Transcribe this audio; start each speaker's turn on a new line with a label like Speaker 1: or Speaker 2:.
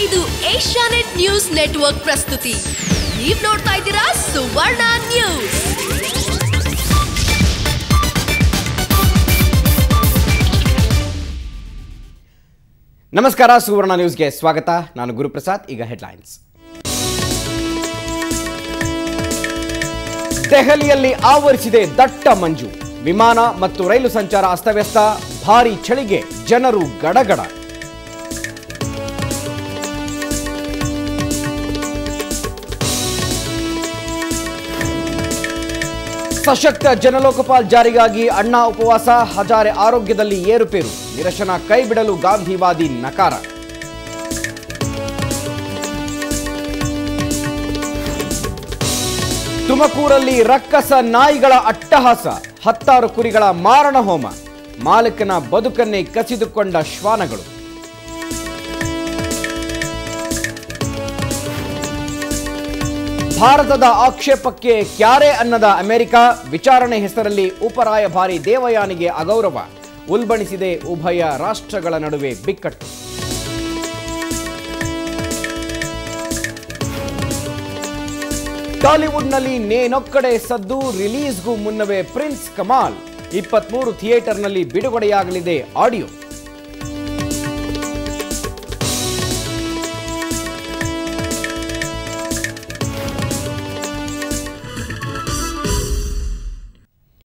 Speaker 1: ಇದು Asianet news network ಪ್ರಸ್ತುತಿ ನೀವ್ ನೋಡ್ತಾ ಇದ್ದೀರಾ ಸುವರ್ಣ ನ್ಯೂಸ್
Speaker 2: ನಮಸ್ಕಾರ ಸುವರ್ಣ ನ್ಯೂಸ್ಗೆ ಸ್ವಾಗತ ನಾನು ಗುರುಪ್ರಸಾದ್ ಈಗ ಹೆಡ್ಲೈನ್ಸ್ ದೆಹಲಿಯಲ್ಲಿ ಆವರಿಸಿದೆ ದಟ್ಟ ಮಂಜು ವಿಮಾನ ಮತ್ತು ರೈಲು ಸಂಚಾರ ಅಸ್ತವ್ಯಸ್ತ ಭಾರೀ ಚಳಿಗೆ ಜನರು ಗಡಗಡ ಸಶಕ್ತ ಜನಲೋಕಪಾಲ್ ಜಾರಿಗಾಗಿ ಅಣ್ಣಾ ಉಪವಾಸ ಹಜಾರೆ ಆರೋಗ್ಯದಲ್ಲಿ ಏರುಪೇರು ನಿರಶನ ಕೈಬಿಡಲು ಗಾಂಧಿವಾದಿ ನಕಾರ ತುಮಕೂರಲ್ಲಿ ರಕ್ಕಸ ನಾಯಿಗಳ ಅಟ್ಟಹಾಸ ಹತ್ತಾರು ಕುರಿಗಳ ಮಾರಣ ಹೋಮ ಮಾಲಕನ ಬದುಕನ್ನೇ ಕಸಿದುಕೊಂಡ ಶ್ವಾನಗಳು ಭಾರತದ ಆಕ್ಷೇಪಕ್ಕೆ ಕ್ಯಾರೆ ಅನ್ನದ ಅಮೆರಿಕ ವಿಚಾರಣೆ ಹೆಸರಲ್ಲಿ ಉಪರಾಯಭಾರಿ ದೇವಯಾನಿಗೆ ಅಗೌರವ ಉಲ್ಬಣಿಸಿದೆ ಉಭಯ ರಾಷ್ಟ್ರಗಳ ನಡುವೆ ಬಿಕ್ಕಟ್ಟು ಟಾಲಿವುಡ್ನಲ್ಲಿ ನೇನೊಕ್ಕಡೆ ಸದ್ದು ರಿಲೀಸ್ಗೂ ಮುನ್ನವೇ ಪ್ರಿನ್ಸ್ ಕಮಾಲ್ ಇಪ್ಪತ್ಮೂರು ಥಿಯೇಟರ್ನಲ್ಲಿ ಬಿಡುಗಡೆಯಾಗಲಿದೆ ಆಡಿಯೋ